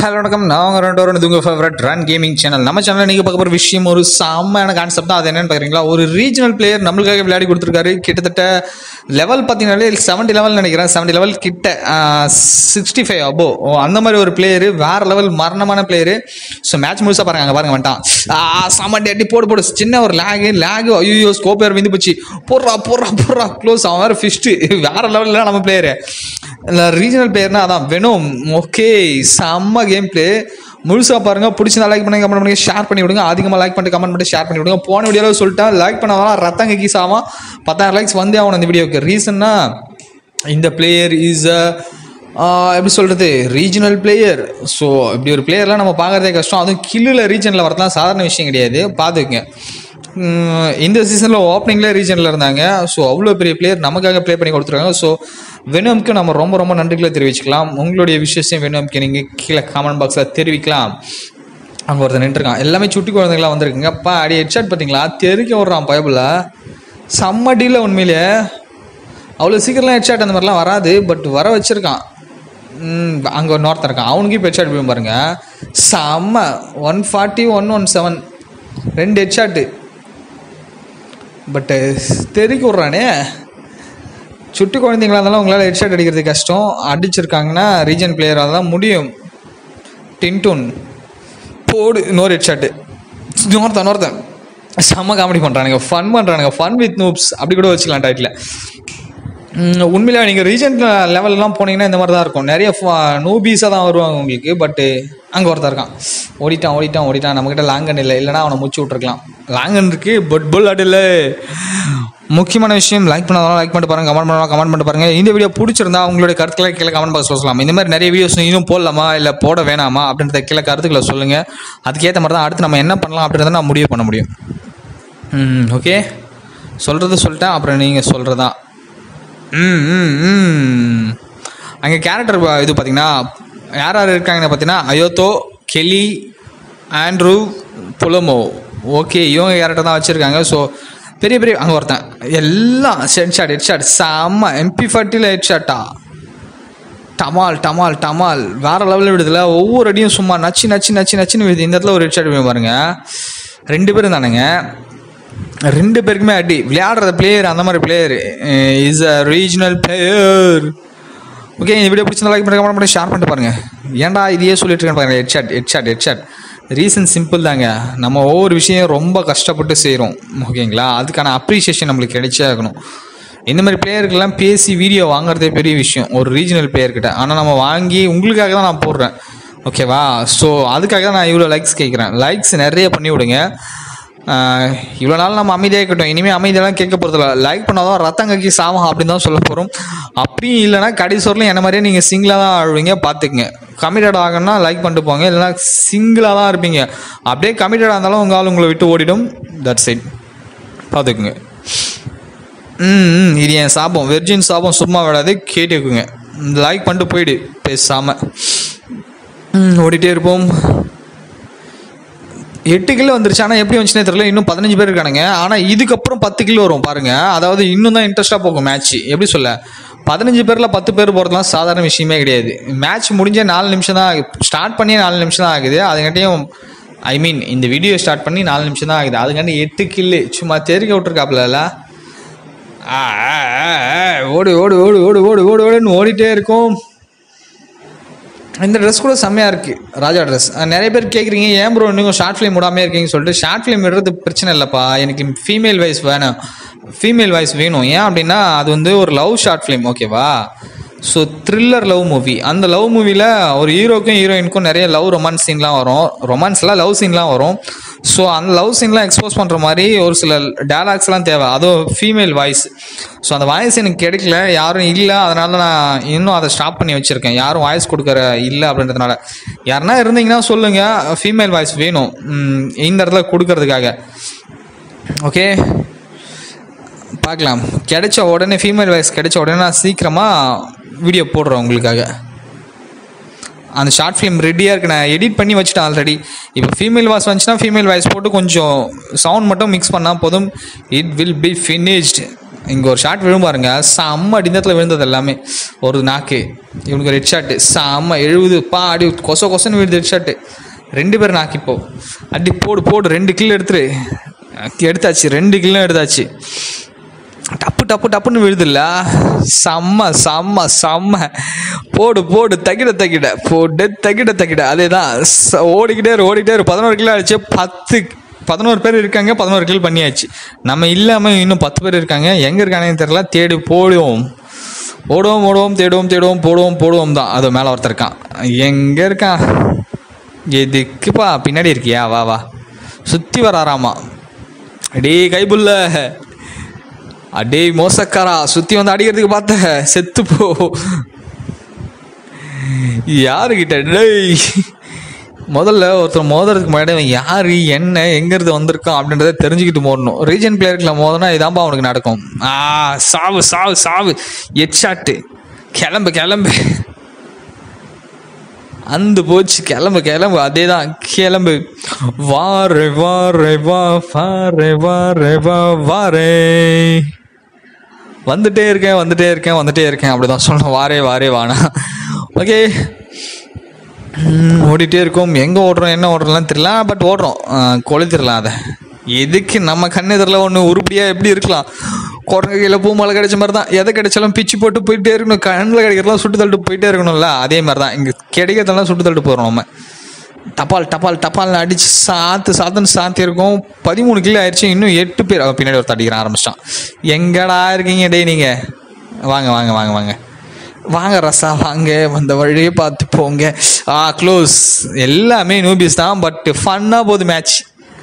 hello வணக்கம் நான் உங்கள் ரெண்டு வரும் இது உங்கள் ஃபேவரட் ரன் கேமிங் சேனல் நம்ம சேனலில் நீங்கள் பார்க்க போகிற விஷயம் ஒரு செம்மையான கான்செப்ட் தான் அது என்னன்னு பார்க்குறீங்களா ஒரு ரீஜனல் பிளேயர் நம்மளுக்காக விளையாடி கொடுத்துருக்காரு கிட்டத்தட்ட லெவல் பார்த்தீங்கன்னாலே செவன்ட்டி லெவல் நினைக்கிறேன் செவன்ட்டி லெவல் கிட்ட சிக்ஸ்டி ஃபைவ் அபோ அந்த மாதிரி ஒரு பிளேயர் வேறு லெவல் மரணமான பிளேயரு ஸோ மேட்ச் முழுசாக பாருங்க அங்கே பாருங்க வந்துட்டான் செவன்ட்டி அடி போடு போடு சின்ன ஒரு லேகு லேகு ஐயோ ஸ்கோப் வேறு விந்து போச்சு போடுறா போடுறா போடுறா க்ளோஸ் அவன் வேறு ஃபிஸ்ட்டு வேறு லெவலில் நம்ம பிளேயரு ரீஜனல் பிளேயர்னா அதான் வெனும் ஓகே செம்ம கேம் பிளே முழுசாக பாருங்க பிடிச்சா லைக் பண்ணுங்க கமெண்ட் பண்ணுங்க ஷேர் பண்ணி விடுங்க அதிகமாக லைக் பண்ணிட்டு கமெண்ட் பண்ணி ஷேர் பண்ணி விடுங்க போன வீடியோவில் சொல்லிட்டேன் லைக் பண்ணாதான் ரத்தம் கீஸ் ஆகும் பத்தாயிரம் லைக்ஸ் வந்தே ஆகணும் இந்த வீடியோக்கு ரீசன்னா இந்த பிளேயர் இஸ் அ எப்படி சொல்கிறது ரீஜனல் பிளேயர் ஸோ இப்படி ஒரு பிளேயர்லாம் நம்ம பார்க்குறதே கஷ்டம் அதுவும் கில்லில் ரீஜனில் வரதுலாம் சாதாரண விஷயம் கிடையாது பார்த்துக்குங்க உம், இந்த சீசனில் ஓப்பனிங்ல ரீஜனில் இருந்தாங்க ஸோ அவ்வளோ பெரிய பிளேயர் நமக்காக ப்ளே பண்ணி கொடுத்துருக்காங்க ஸோ வெனம்க்கு நம்ம ரொம்ப ரொம்ப நன்றிகளை தெரிவிச்சுக்கலாம் உங்களுடைய விஷயத்தையும் வெனம்க்கு நீங்கள் கீழே காமெண்ட் பாக்ஸில் தெரிவிக்கலாம் அங்கே ஒருத்தன் நின்றுருக்கான் எல்லாமே சுட்டி குழந்தைங்களாம் வந்திருக்குங்க அப்பா அடி ஹெட்ஷாட் பார்த்தீங்களா தெறிக்க விட்றான் பயபில் செம்ம டீல உண்மையிலே அவ்வளோ சீக்கிரம்லாம் ஹெட்ஷாட் அந்த மாதிரிலாம் வராது பட் வர வச்சிருக்கான் அங்கே ஒருத்தன் இருக்கான் அவனுக்கு இப்போ ஹெட்ஷாட் போய் பாருங்க செம்ம one forty one one seven ரெண்டு ஹெட்ஷாட்டு பட்டு தெறிக்க விட்றானே சுட்டி குழந்தைங்களா இருந்தாலும் உங்களால் ஹெட்ஷாட் அடிக்கிறது கஷ்டம் அடிச்சிருக்காங்கன்னா ரீஜன் பிளேயராக தான் முடியும் டின்டூன் போடு இன்னொரு ஹெட்ஷாட்டு இன்னொருத்தன் இன்னொருத்தன் செம்ம காமெடி பண்ணுறானுங்க ஃபன் பண்ணுறானுங்க ஃபன் வித் நூப்ஸ் அப்படி கூட வச்சுக்கலாம் டைட்டில் உண்மையிலே நீங்கள் ரீஜன் லெவல்லாம் போனீங்கன்னா இந்த மாதிரி தான் இருக்கும் நிறைய நூபீஸாக தான் வருவாங்க உங்களுக்கு பட்டு அங்கே ஒருத்தன் இருக்கான் ஓடிட்டான் ஓடிட்டான் ஓடிட்டான் நம்மக்கிட்ட லாங்கன் இல்லை இல்லைனா அவனை முச்சு விட்ருக்கலாம் லாங்கன் இருக்கு பட் புல் இல்லை முக்கியமான விஷயம் லைக் பண்ணாதான் லைக் பண்ணிட்டு பாருங்க கமெண்ட் பண்ணலாம் கமெண்ட் பண்ணிட்டு பாருங்க இந்த வீடியோ பிடிச்சிருந்தா உங்களுடைய கருத்துக்களை கீழே கமெண்ட் பாக்ஸ் சொல்லலாம் இந்த மாதிரி நிறைய வீடியோஸ் இன்னும் போடலாமா இல்லை போட வேணாமா அப்படின்றத கீழே கருத்துக்களை சொல்லுங்க அதுக்கேற்ற மாதிரி தான் அடுத்து நம்ம என்ன பண்ணலாம் அப்படின்றத நான் முடிவு பண்ண முடியும் ம் ஓகே சொல்கிறது சொல்லிட்டேன் அப்புறம் நீங்கள் சொல்கிறதா ம் ம் ம் அங்கே கேரக்டர் இது பார்த்தீங்கன்னா யார் யார் இருக்காங்கன்னு பார்த்தீங்கன்னா அயோத்தோ கெலி ஆண்ட்ரூ புலமோ ஓகே இவங்க கேரக்டர் தான் வச்சுருக்காங்க ஸோ பெரிய பெரிய அங்கே ஒருத்தன் எல்லாம் ஹெட் ஷாட் ஹெட் ஷாட் செம்ம எம்பி ஃபார்ட்டியில் ஹெட் ஷாட்டா டமால் டமால் டமால் வேற லெவலில் விடுதுல ஒவ்வொரு அடியும் சும்மா நச்சு நச்சு நச்சு நச்சுன்னு விடுது இந்த இடத்துல ஒரு ஹெட் ஷாட் பாருங்க ரெண்டு பேரும் தானுங்க ரெண்டு பேருக்குமே அடி விளையாடுற பிளேயர் அந்த மாதிரி player is a regional player okay இந்த வீடியோ பிடிச்சிருந்தா லைக் பண்ணி கமெண்ட் பண்ணி ஷேர் பண்ணிட்டு பாருங்க ஏன்டா இதையே சொல்லிட்டு இருக்கேன் பாருங்க headshot headshot headshot reason simple தாங்க நம்ம ஒவ்வொரு விஷயம் ரொம்ப கஷ்டப்பட்டு செய்கிறோம் ஓகேங்களா அதுக்கான அப்ரிசியேஷன் நம்மளுக்கு கிடைச்சே ஆகணும் இந்த மாதிரி பிளேயருக்கெல்லாம் பேசி வீடியோ வாங்குறதே பெரிய விஷயம் ஒரு ரீஜனல் பிளேயர்கிட்ட ஆனால் நம்ம வாங்கி உங்களுக்காக தான் நான் போடுறேன் ஓகேவா ஸோ அதுக்காக தான் நான் இவ்வளோ லைக்ஸ் கேட்குறேன் லைக்ஸ் நிறைய பண்ணி விடுங்க இவ்வளோ நாள் நம்ம அமைதியாக இருக்கட்டும் இனிமேல் அமைதியெல்லாம் கேட்க போகிறதில்ல லைக் பண்ணாதான் ரத்தம் கக்கி சாவம் அப்படின்னு தான் சொல்ல போகிறோம் அப்படியும் இல்லைனா கடைசி வரலும் என்ன மாதிரியே நீங்கள் சிங்கிளாக தான் ஆடுவீங்க பார்த்துக்குங்க கமிட்டட் ஆகணும்னா லைக் பண்ணிட்டு போங்க இல்லைனா சிங்கிளாக தான் இருப்பீங்க அப்படியே கமிட்டடாக இருந்தாலும் உங்கள் ஆள் உங்களை விட்டு ஓடிடும் தட்ஸ் இட் பார்த்துக்குங்க ம் ம், இது என் சாபம் வெர்ஜின் சாபம் சும்மா விடாது கேட்டுக்குங்க லைக் பண்ணிட்டு போயிடு பேசாமல் ம், ஓடிட்டே இருப்போம் எட்டு கிலோ வந்துருச்சு ஆனால் எப்படி வந்துச்சுனே தெரியல இன்னும் பதினஞ்சு பேர் இருக்கானுங்க ஆனால் இதுக்கப்புறம் பத்து கிலோ வரும் பாருங்க அதாவது இன்னும் தான் இன்ட்ரெஸ்ட்டாக போகும் மேட்ச் எப்படி சொல்ல பதினஞ்சு பேரில் பத்து பேர் போகிறதுலாம் சாதாரண விஷயமே கிடையாது மேட்ச் முடிஞ்ச நாலு நிமிஷம் தான் ஸ்டார்ட் பண்ணி நாலு நிமிஷம் தான் ஆகுது அதுக்காட்டியும் ஐ மீன் இந்த வீடியோ ஸ்டார்ட் பண்ணி நாலு நிமிஷம் தான் ஆகுது அதுக்காண்டி எட்டு கில்லு சும்மா தெரிக்க விட்ருக்காப்புல ஆ, ஆ, ஆ, ஆ, ஓடு ஓடு ஓடு ஓடு ஓடு ஓடு ஓடுன்னு ஓடிட்டே இருக்கும் இந்த ட்ரெஸ் கூட செம்மையாக இருக்குது ராஜா ட்ரெஸ் நிறைய பேர் கேட்குறீங்க ஏன் ப்ரோ இன்னும் ஷார்ட் ஃபிலிம் விடாமே இருக்கீங்கன்னு சொல்லிட்டு ஷார்ட் ஃபிலிம் விடுறது பிரச்சனை இல்லைப்பா எனக்கு ஃபீமேல் வாய்ஸ் வேணும் ஃபீமேல் வாய்ஸ் வேணும் ஏன் அப்படின்னா அது வந்து ஒரு லவ் ஷார்ட் ஃபிலிம் ஓகேவா ஸோ த்ரில்லர் லவ் மூவி அந்த லவ் மூவியில் ஒரு ஹீரோக்கும் ஹீரோயினுக்கும் நிறைய லவ் ரொமான்ஸ் சீன்லாம் வரும் ரொமான்ஸ்லாம் லவ் சீன்லாம் வரும் ஸோ அந்த லவ் சீன்லாம் எக்ஸ்போஸ் பண்ணுற மாதிரி ஒரு சில டேலாக்ஸ்லாம் தேவை அதுவும் ஃபீமேல் வாய்ஸ் ஸோ அந்த வாய்ஸ் எனக்கு கிடைக்கல யாரும் இல்லை அதனால நான் இன்னும் அதை ஸ்டாப் பண்ணி வச்சுருக்கேன் யாரும் வாய்ஸ் கொடுக்குற இல்லை அப்படின்றதுனால யாருன்னா இருந்தீங்கன்னா சொல்லுங்கள் ஃபீமேல் வாய்ஸ் வேணும் ம், இந்த இடத்துல கொடுக்கறதுக்காக ஓகே பார்க்கலாம் கிடைச்ச உடனே ஃபீமேல் வாய்ஸ் கிடைச்ச உடனே நான் சீக்கிரமாக வீடியோ போடுறேன் உங்களுக்காக அந்த ஷார்ட் ஃபிலிம் ரெடியாக இருக்கு நான் எடிட் பண்ணி வச்சுட்டேன் ஆல்ரெடி இப்போ ஃபீமேல் வாய்ஸ் வந்துச்சுன்னா ஃபீமேல் வாய்ஸ் போட்டு கொஞ்சம் சவுண்ட் மட்டும் மிக்ஸ் பண்ணால் போதும் இட் வில் பி ஃபினிஷ்ட் இங்கே ஒரு ஷாட் விழும் பாருங்க செம்ம அடிந்தத்தில் விழுந்தது எல்லாமே ஒரு நாக்கு இவனுக்கு ஒரு ஹெட் ஷாட்டு செம்ம எழுபது பா அடி கொச கொசன்னு விழுது ஹெட் ஷாட்டு ரெண்டு பேர் நாக்கு இப்போ அடி போடு போடு ரெண்டு கில் எடுத்துரு எடுத்தாச்சு ரெண்டு கில்லும் எடுத்தாச்சு டப்பு டப்பு டப்புன்னு விழுதுல்ல செம்ம செம்ம செம்ம போடு போடு தகிட தகிட போடு தகிட தகிட அதே தான் ஓடிக்கிட்டே இரு ஓடிக்கிட்டே இரு பதினோரு கிலோ ஆச்சு பத்து பதினோரு பேர் இருக்காங்க பதினோரு கிலோ பண்ணியாச்சு நம்ம இல்லாமல் இன்னும் பத்து பேர் இருக்காங்க எங்கே இருக்கானேன்னு தெரியல தேடி போடுவோம் ஓடுவோம் ஓடுவோம் தேடுவோம் தேடுவோம் போடுவோம் போடுவோம் தான் அது மேலே ஒருத்தர் இருக்கான் எங்கே இருக்கான் எதுக்குப்பா பின்னாடி இருக்கியா வா வா சுற்றி வராராமா அடே கைபுல்ல அடே மோசக்காரா சுத்தி வந்து அடிக்கிறதுக்கு பார்த்த செத்து போ யாருக்கிட்ட டேய் முதல்ல ஒருத்தர் மோதுறதுக்கு முன்னாடி அவன் யாரு என்ன எங்கிருந்து வந்திருக்கான் அப்படின்றத தெரிஞ்சுக்கிட்டு மோதணும் ரீஜன் பிளேயருக்குள்ள மோதனா இதான்பா அவனுக்கு நடக்கும் ஆ சாவு சாவு சாவு எட் ஷாட்டு கிளம்பு கிளம்பு அந்த போச்சு கிளம்பு கிளம்பு அதே தான் கிளம்பு வாரே வாரே வா வாரே வாரே வா வாரே வந்துட்டே இருக்கேன் வந்துட்டே இருக்கேன் வந்துட்டே இருக்கேன் அப்படிதான் சொல்லணும் வாரே வாரே வானா ஓகே ஓடிட்டே இருக்கோம் எங்கே ஓடுறோம் என்ன ஓடுறோம்லாம் தெரியல பட் ஓடுறோம் கொளுத்திடலாம் அதை எதுக்கு நம்ம கண்ணெதிரில் ஒன்று உருப்படியாக எப்படி இருக்கலாம் குரங்கு கையில் பூ மலை கிடைச்ச மாதிரி தான் எதை கிடைச்சாலும் பிச்சு போட்டு போயிட்டே இருக்கணும் கண்ணில் கிடைக்கிறதெல்லாம் சுட்டு தள்ளிட்டு போயிட்டே இருக்கணும்ல அதே மாதிரி தான் இங்கே கிடைக்கிறதெல்லாம் சுட்டு தள்ளிட்டு போகிறோம் நம்ம டப்பால் டப்பால் டப்பால்னு அடிச்சு சாத்து சாத்துன்னு சாத்தி இருக்கும் பதிமூணு கிலோ ஆயிடுச்சு இன்னும் எட்டு பேர் அவன் பின்னாடி ஒருத்தர் அடிக்கிற ஆரம்பிச்சிட்டான் எங்கடா இருக்கீங்க டேய் நீங்கள் வாங்க வாங்க வாங்க வாங்க வாங்க ரசா வாங்க வந்த வழியே பார்த்து போங்க ஆ க்ளோஸ் எல்லாமே நூபிஸ் தான் பட் ஃபன்னாக போகுது மேட்ச்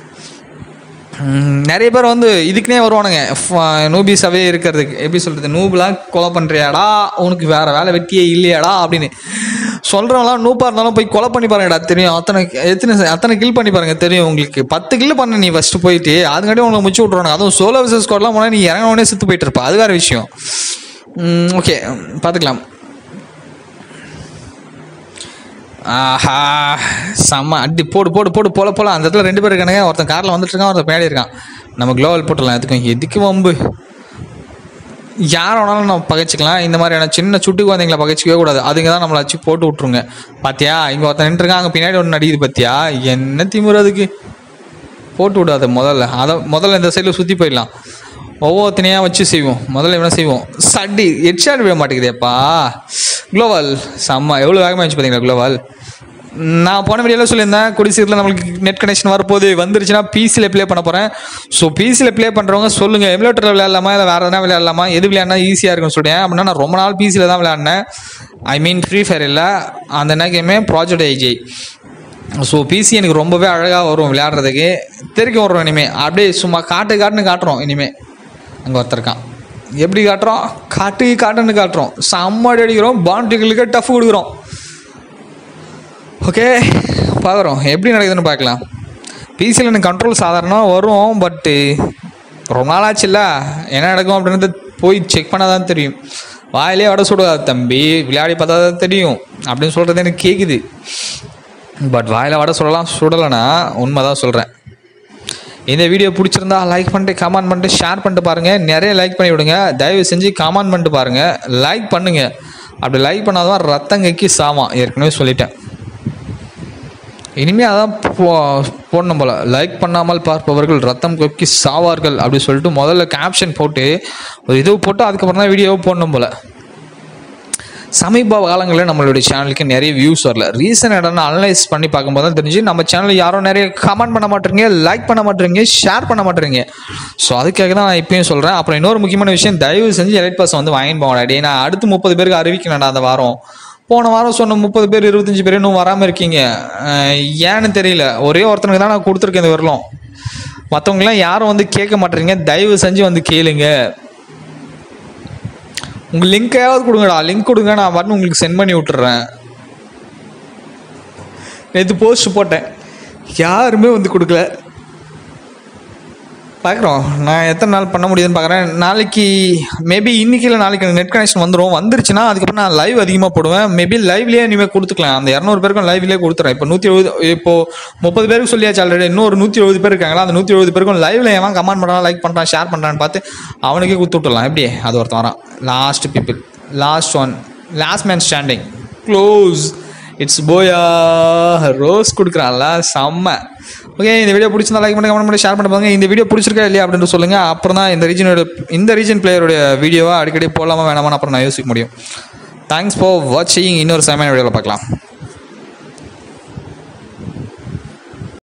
நிறைய பேர் வந்து இதுக்குனே வருவானுங்க நூபிஸாவே இருக்கிறதுக்கு எப்படி சொல்கிறது நூபுலாம் கொலை பண்ணுறியாடா உனக்கு வேறு வேலை வெட்டியே இல்லையாடா அப்படின்னு சொல்கிறவங்களாம் நூப்பாக இருந்தாலும் போய் கொலை பண்ணி பாருங்கடா தெரியும் அத்தனை எத்தனை அத்தனை கில் பண்ணி பாருங்க தெரியும் உங்களுக்கு பத்து கில் பண்ண நீ ஃபஸ்ட்டு போயிட்டு அதுக்காட்டி உங்களை முச்சு விட்ருவாங்க அதுவும் சோலோ விசஸ் ஸ்குவாட்லாம் போனால் நீ இறங்கினோடனே செத்து போயிட்டு இருப்பா அது வேறு விஷயம் ஓகே பார்த்துக்கலாம் ஆஹா செம்ம அடி போடு போடு போடு போல போல அந்த இடத்துல ரெண்டு பேர் இருக்கானுங்க ஒருத்தன் காரில் வந்துட்டு இருக்கான் ஒருத்தன் பின்னாடி இருக்கான் நம்ம குளோவல் போட்டுடலாம் எதுக்கும் எதுக்கு வம்பு யார் வேணாலும் நம்ம பகைச்சிக்கலாம் இந்த மாதிரியான சின்ன சுட்டு குழந்தைங்கள பகைச்சிக்கவே கூடாது அதுங்க தான் நம்மளை வச்சு போட்டு விட்ருங்க பாத்தியா இங்கே ஒருத்தன் நின்றுருக்கான் அங்கே பின்னாடி ஒன்று நடிக்குது பாத்தியா என்ன திமுற அதுக்கு போட்டு விடாத முதல்ல அதை முதல்ல இந்த சைடில் சுற்றி போயிடலாம் ஒவ்வொருத்தனையாக வச்சு செய்வோம் முதல்ல இவனை செய்வோம் சட்டி ஹெட்ஷாட் விட மாட்டேங்குதேப்பா குளோவால் செம்ம எவ்வளோ வேகமாக வச்சு பார்த்தீங்களா குளோவால் நான் போன வீடியோவில் சொல்லியிருந்தேன் குடிசீரில் நம்மளுக்கு நெட் கனெக்ஷன் வரப்போகுது வந்துருச்சுன்னா பிசியில் ப்ளே பண்ண போகிறேன் ஸோ பிசியில் ப்ளே பண்ணுறவங்க சொல்லுங்கள் எமுலேட்டரில் விளையாடலாமா இல்லை வேறு எதனா விளையாடலாமா எது விளையாடினா ஈஸியாக இருக்கும்னு சொல்லிட்டேன் அப்படின்னா நான் ரொம்ப நாள் பிசியில் தான் விளையாடினேன் ஐ மீன் ஃப்ரீ ஃபயர் இல்லை அந்த என்ன கேமே ப்ராஜெக்ட் ஐஜி ஸோ பிசி எனக்கு ரொம்பவே அழகாக வரும் விளையாடுறதுக்கு தெரிக்க வரும் இனிமேல் அப்படியே சும்மா காட்டு காட்டுன்னு காட்டுறோம் இனிமேல் அங்கே ஒருத்தர் இருக்கான் எப்படி காட்டுறோம் காட்டு காட்டுன்னு காட்டுறோம் செம்மடி அடிக்கிறோம் பாண்டிகளுக்கு டஃப் கொடுக்குறோம் ஓகே பார்க்குறோம் எப்படி நடக்குதுன்னு பார்க்கலாம் பிசியில் எனக்கு கண்ட்ரோல் சாதாரணமாக வரும் பட்டு ரொம்ப நாள் ஆச்சுல்ல என்ன நடக்கும் அப்படின்றத போய் செக் பண்ணால் தான் தெரியும் வாயிலே வட சுடாது தம்பி விளையாடி பார்த்தா தான் தெரியும் அப்படின்னு சொல்கிறது எனக்கு கேட்குது பட் வாயில் வட சொல்லலாம் சுடலைன்னா உண்மை தான் சொல்கிறேன் இந்த வீடியோ பிடிச்சிருந்தா லைக் பண்ணிட்டு கமெண்ட் பண்ணிட்டு ஷேர் பண்ணிட்டு பாருங்கள் நிறைய லைக் பண்ணி விடுங்க தயவு செஞ்சு கமெண்ட் பண்ணிட்டு பாருங்கள் லைக் பண்ணுங்கள் அப்படி லைக் பண்ணாதான் ரத்தம் கக்கி சாவான் ஏற்கனவே சொல்லிட்டேன் இனிமேல் அதான் போ போடணும் போல் லைக் பண்ணாமல் பார்ப்பவர்கள் ரத்தம் கொக்கி சாவார்கள் அப்படி சொல்லிட்டு முதல்ல கேப்ஷன் போட்டு ஒரு இது போட்டு அதுக்கப்புறம் தான் வீடியோவை போடணும் போல் சமீப காலங்களில் நம்மளுடைய சேனலுக்கு நிறைய வியூஸ் வரல ரீசன் என்னன்னு அனலைஸ் பண்ணி பார்க்கும்போது தான் தெரிஞ்சு நம்ம சேனல் யாரும் நிறைய கமெண்ட் பண்ண மாட்டேறீங்க லைக் பண்ண மாட்டேறீங்க ஷேர் பண்ண மாட்டேறீங்க ஸோ அதுக்காக தான் நான் இப்பயும் சொல்கிறேன் அப்புறம் இன்னொரு முக்கியமான விஷயம் தயவு செஞ்சு எலைட் பாஸ் வந்து வாங்கிட்டு போங்கடா டே நான் அடுத்து முப்பது பேருக்கு அறிவிக்கணும்டா அந்த வாரம் போன வாரம் சொன்ன முப்பது பேர் இருபத்தஞ்சி பேர் இன்னும் வராமல் இருக்கீங்க அஹ் ஏன்னு தெரியல ஒரே ஒருத்தனுக்கு தான் நான் கொடுத்துருக்கேன் இந்த வரலும் மற்றவங்களாம் யாரும் வந்து கேட்க மாட்டேறீங்க தயவு செஞ்சு வந்து கேளுங்க உங்கள் லிங்கையாவது கொடுங்கடா லிங்க் கொடுங்க நான் வரணும் உங்களுக்கு சென்ட் பண்ணி விட்டுறேன் நேற்று போஸ்ட் போட்டேன் யாருமே வந்து கொடுக்கல பார்க்குறோம் நான் எத்தனை நாள் பண்ண முடியுதுன்னு பார்க்குறேன் நாளைக்கு மேபி இன்னைக்கு இல்லை நாளைக்கு எனக்கு நெட் கனெக்ஷன் வந்துடும் வந்துருச்சுன்னா அதுக்கப்புறம் நான் லைவ் அதிகமாக போடுவேன் மேபி லைவ்லேயே இனிமேல் கொடுத்துக்கலாம் அந்த இரநூறு பேருக்கும் லைவ்லேயே கொடுத்துறேன் இப்போ நூற்றி எழுபது இப்போ முப்பது பேருக்கு சொல்லியாச்சு ஆல்ரெடி இன்னொரு நூற்றி எழுபது பேர் இருக்காங்களா அந்த நூற்றி எழுபது பேருக்கும் லைவ்ல எவன் கமெண்ட் பண்ணுறான் லைக் பண்ணுறான் ஷேர் பண்ணுறான்னு பார்த்து அவனுக்கே கொடுத்து விட்டுலாம் எப்படி அது ஒருத்தன் வரான் last people last one last man standing close it's போயா ரோஸ் கொடுக்குறான்ல செம்ம ஓகே இந்த வீடியோ பிடிச்சிருந்தா லைக் பண்ணி கமெண்ட் பண்ணி ஷேர் பண்ணி பாருங்க இந்த வீடியோ பிடிச்சிருக்கா இல்லையா அப்படின்னு சொல்லுங்க அப்புறம் தான் இந்த ரீஜனோட இந்த ரீஜன் பிளேயருடைய வீடியோவை அடிக்கடி போடலாமா வேணாமான்னு அப்புறம் நான் யோசிக்க முடியும் தேங்க்ஸ் ஃபார் வாட்சிங் இன்னொரு செமையான வீடியோவில் பார்க்கலாம்